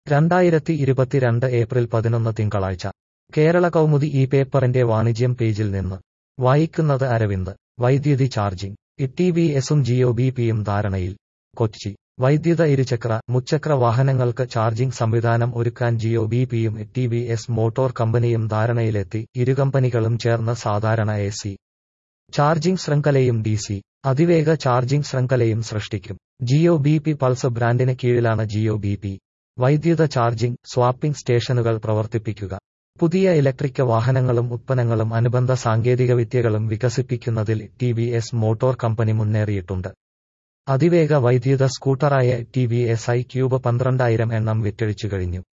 രണ്ടായിരത്തി ഇരുപത്തിരണ്ട് ഏപ്രിൽ പതിനൊന്ന് തിങ്കളാഴ്ച കേരള കൗമുദി ഈ പേപ്പറിന്റെ വാണിജ്യം പേജിൽ നിന്ന് വായിക്കുന്നത് അരവിന്ദ് വൈദ്യുതി ചാർജിംഗ് ഇ വി എസും ജിയോ ബി പിയും ധാരണയിൽ കൊച്ചി വൈദ്യുത ഇരുചക്ര മുച്ചക്ര വാഹനങ്ങൾക്ക് ചാർജിംഗ് സംവിധാനം ഒരുക്കാൻ ജിയോ ബി പിയും ടി വി എസ് മോട്ടോർ കമ്പനിയും ധാരണയിലെത്തി ഇരു കമ്പനികളും ചേർന്ന് സാധാരണ എ സി ചാർജിംഗ് ശൃംഖലയും ഡി സി അതിവേഗ ചാർജിംഗ് ശൃംഖലയും സൃഷ്ടിക്കും ജിയോ ബി പി പൾസ് ബ്രാൻഡിന് കീഴിലാണ് ജിയോ ബി പി വൈദ്യുത ചാർജിംഗ് സ്വാപ്പിംഗ് സ്റ്റേഷനുകൾ പ്രവർത്തിപ്പിക്കുക പുതിയ ഇലക്ട്രിക് വാഹനങ്ങളും ഉത്പന്നങ്ങളും അനുബന്ധ സാങ്കേതികവിദ്യകളും വികസിപ്പിക്കുന്നതിൽ T V S motor company മുന്നേറിയിട്ടുണ്ട് അതിവേഗ വൈദ്യുത സ്കൂട്ടറായ T V S iQube പന്ത്രണ്ടായിരം എണ്ണം വിറ്റഴിച്ചു കഴിഞ്ഞു